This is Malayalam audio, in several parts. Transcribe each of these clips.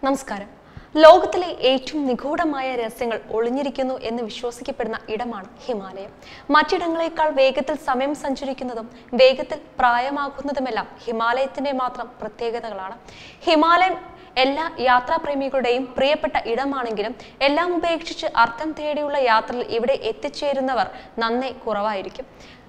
നമസ്കാരം ലോകത്തിലെ ഏറ്റവും നിഗൂഢമായ രഹസ്യങ്ങൾ ഒളിഞ്ഞിരിക്കുന്നു എന്ന് വിശ്വസിക്കപ്പെടുന്ന ഇടമാണ് ഹിമാലയം മറ്റിടങ്ങളെക്കാൾ വേഗത്തിൽ സമയം സഞ്ചരിക്കുന്നതും വേഗത്തിൽ പ്രായമാകുന്നതുമെല്ലാം ഹിമാലയത്തിന്റെ മാത്രം പ്രത്യേകതകളാണ് ഹിമാലയം എല്ലാ യാത്രാപ്രേമികളുടെയും പ്രിയപ്പെട്ട ഇടമാണെങ്കിലും എല്ലാം ഉപേക്ഷിച്ച് അർത്ഥം തേടിയുള്ള യാത്രയിൽ ഇവിടെ എത്തിച്ചേരുന്നവർ നന്നേ കുറവായിരിക്കും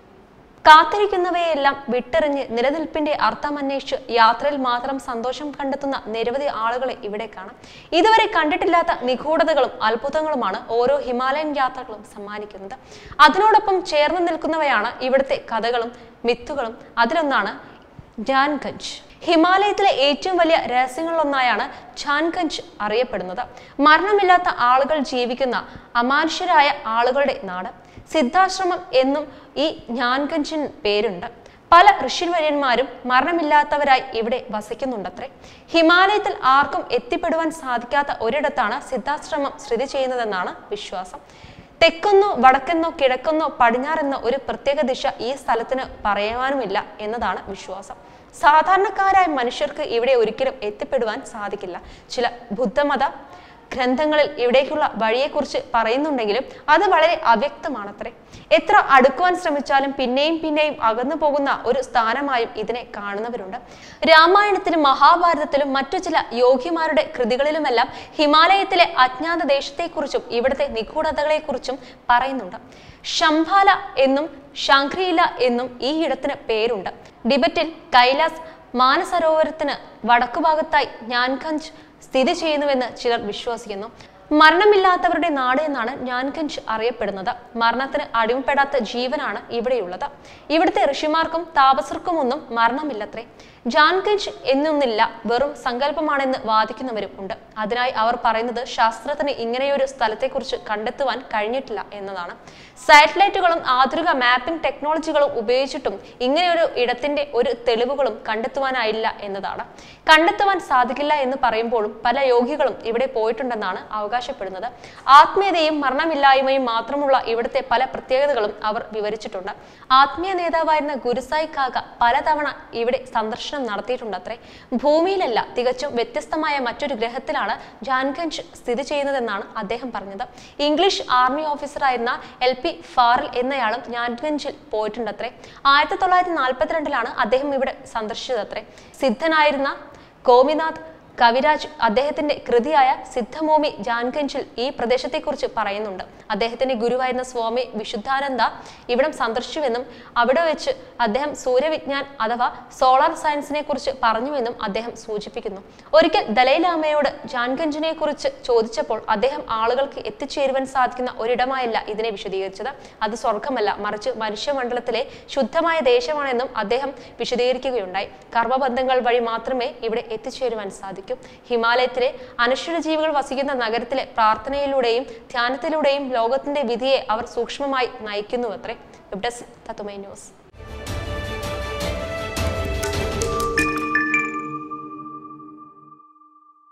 കാത്തിരിക്കുന്നവയെല്ലാം വിട്ടെറിഞ്ഞ് നിലനിൽപ്പിന്റെ അർത്ഥമന്വേഷിച്ച് യാത്രയിൽ മാത്രം സന്തോഷം കണ്ടെത്തുന്ന നിരവധി ആളുകളെ ഇവിടെ കാണാം ഇതുവരെ കണ്ടിട്ടില്ലാത്ത നിഗൂഢതകളും അത്ഭുതങ്ങളുമാണ് ഓരോ ഹിമാലയൻ യാത്രകളും സമ്മാനിക്കുന്നത് അതിനോടൊപ്പം ചേർന്ന് നിൽക്കുന്നവയാണ് ഇവിടുത്തെ കഥകളും മിത്തുകളും അതിലൊന്നാണ് ജാൻഗഞ്ച് ഹിമാലയത്തിലെ ഏറ്റവും വലിയ രഹസ്യങ്ങളിലൊന്നായാണ് ഝാൻഗഞ്ച് അറിയപ്പെടുന്നത് മരണമില്ലാത്ത ആളുകൾ ജീവിക്കുന്ന അമാനുഷ്യരായ ആളുകളുടെ നാട് സിദ്ധാശ്രമം എന്നും ഈ ജ്ഞാൻഗഞ്ചിന് പേരുണ്ട് പല ഋഷിവര്യന്മാരും മരണമില്ലാത്തവരായി ഇവിടെ വസിക്കുന്നുണ്ടത്രേ ഹിമാലയത്തിൽ ആർക്കും എത്തിപ്പെടുവാൻ സാധിക്കാത്ത ഒരിടത്താണ് സിദ്ധാശ്രമം സ്ഥിതി ചെയ്യുന്നതെന്നാണ് വിശ്വാസം തെക്കെന്നോ വടക്കെന്നോ കിഴക്കെന്നോ പടിഞ്ഞാറെന്നോ ഒരു പ്രത്യേക ദിശ ഈ സ്ഥലത്തിന് പറയുവാനുമില്ല എന്നതാണ് വിശ്വാസം സാധാരണക്കാരായ മനുഷ്യർക്ക് ഇവിടെ ഒരിക്കലും എത്തിപ്പെടുവാൻ സാധിക്കില്ല ചില ബുദ്ധമത ഗ്രന്ഥങ്ങളിൽ ഇവിടേക്കുള്ള വഴിയെക്കുറിച്ച് പറയുന്നുണ്ടെങ്കിലും അത് വളരെ അവ്യക്തമാണത്രേ എത്ര അടുക്കുവാൻ ശ്രമിച്ചാലും പിന്നെയും പിന്നെയും അകന്നു പോകുന്ന ഒരു സ്ഥാനമായും ഇതിനെ കാണുന്നവരുണ്ട് രാമായണത്തിലും മഹാഭാരതത്തിലും മറ്റു ചില യോഗ്യമാരുടെ കൃതികളിലുമെല്ലാം ഹിമാലയത്തിലെ അജ്ഞാത ദേശത്തെക്കുറിച്ചും ഇവിടുത്തെ നിഗൂഢതകളെക്കുറിച്ചും പറയുന്നുണ്ട് ശംഭാല എന്നും ശാഖ്രിയില എന്നും ഈ ഇടത്തിന് പേരുണ്ട് ടിബറ്റിൽ കൈലാസ് മാനസരോവരത്തിന് വടക്കുഭാഗത്തായി ജ്ഞാൻഗഞ്ച് സ്ഥിതി ചെയ്യുന്നുവെന്ന് ചിലർ വിശ്വസിക്കുന്നു മരണമില്ലാത്തവരുടെ നാട് എന്നാണ് ജ്ഞാൻഗഞ്ച് അറിയപ്പെടുന്നത് മരണത്തിന് അടിമപ്പെടാത്ത ജീവനാണ് ഇവിടെയുള്ളത് ഇവിടുത്തെ ഋഷിമാർക്കും താപസർക്കും ഒന്നും മരണമില്ലത്രേ ജാൻഗഞ്ച് എന്നൊന്നില്ല വെറും സങ്കല്പമാണെന്ന് വാദിക്കുന്നവരും ഉണ്ട് അതിനായി അവർ പറയുന്നത് ശാസ്ത്രത്തിന് ഇങ്ങനെയൊരു സ്ഥലത്തെക്കുറിച്ച് കണ്ടെത്തുവാൻ കഴിഞ്ഞിട്ടില്ല എന്നതാണ് സാറ്റലൈറ്റുകളും ആധുനിക മാപ്പിംഗ് ടെക്നോളജികളും ഉപയോഗിച്ചിട്ടും ഇങ്ങനെയൊരു ഇടത്തിന്റെ ഒരു തെളിവുകളും കണ്ടെത്തുവാനായില്ല എന്നതാണ് കണ്ടെത്തുവാൻ സാധിക്കില്ല എന്ന് പറയുമ്പോഴും പല യോഗികളും ഇവിടെ പോയിട്ടുണ്ടെന്നാണ് അവകാശപ്പെടുന്നത് ആത്മീയതയും മരണമില്ലായ്മയും മാത്രമുള്ള ഇവിടുത്തെ പല പ്രത്യേകതകളും അവർ വിവരിച്ചിട്ടുണ്ട് ആത്മീയ നേതാവായിരുന്ന ഗുരുസായി കാക പലതവണ ഇവിടെ സന്ദർശനം നടത്തിയിട്ടുണ്ടത്രേ ഭൂമിയിലല്ല തികച്ചും വ്യത്യസ്തമായ മറ്റൊരു ഗ്രഹത്തിലാണ് ജാൻഗഞ്ച് സ്ഥിതി ചെയ്യുന്നതെന്നാണ് അദ്ദേഹം പറഞ്ഞത് ഇംഗ്ലീഷ് ആർമി ഓഫീസറായിരുന്ന എൽ പി ഫാറൽ എന്നയാളും ജാൻഗഞ്ചിൽ പോയിട്ടുണ്ടത്രേ ആയിരത്തി തൊള്ളായിരത്തി നാൽപ്പത്തിരണ്ടിലാണ് അദ്ദേഹം ഇവിടെ സന്ദർശിച്ചതത്രേ സിദ്ധനായിരുന്ന ഗോപിനാഥ് കവിരാജ് അദ്ദേഹത്തിന്റെ കൃതിയായ സിദ്ധഭൂമി ജാൻഗഞ്ചിൽ ഈ പ്രദേശത്തെക്കുറിച്ച് പറയുന്നുണ്ട് അദ്ദേഹത്തിന്റെ ഗുരുവായിരുന്ന സ്വാമി വിശുദ്ധാനന്ദ ഇവിടം സന്ദർശിച്ചുവെന്നും അവിടെ വെച്ച് അദ്ദേഹം സൂര്യവിജ്ഞാൻ അഥവാ സോളാർ സയൻസിനെ കുറിച്ച് പറഞ്ഞുവെന്നും അദ്ദേഹം സൂചിപ്പിക്കുന്നു ഒരിക്കൽ ദലൈലാമയോട് ജാൻഗഞ്ചിനെ കുറിച്ച് ചോദിച്ചപ്പോൾ അദ്ദേഹം ആളുകൾക്ക് എത്തിച്ചേരുവാൻ സാധിക്കുന്ന ഒരിടമായല്ല ഇതിനെ വിശദീകരിച്ചത് അത് സ്വർഗമല്ല മറിച്ച് മനുഷ്യമണ്ഡലത്തിലെ ശുദ്ധമായ ദേശമാണെന്നും അദ്ദേഹം വിശദീകരിക്കുകയുണ്ടായി കർമ്മബന്ധങ്ങൾ വഴി മാത്രമേ ഇവിടെ എത്തിച്ചേരുവാൻ സാധിക്കൂ ഹിമാലയത്തിലെ അനശ്വര ജീവികൾ വസിക്കുന്ന നഗരത്തിലെ പ്രാർത്ഥനയിലൂടെയും ധ്യാനത്തിലൂടെയും ലോകത്തിന്റെ വിധിയെ അവർ സൂക്ഷ്മമായി നയിക്കുന്നുവത്രേ വെബ് ഡെസ്ക് തത്തുമൈ ന്യൂസ്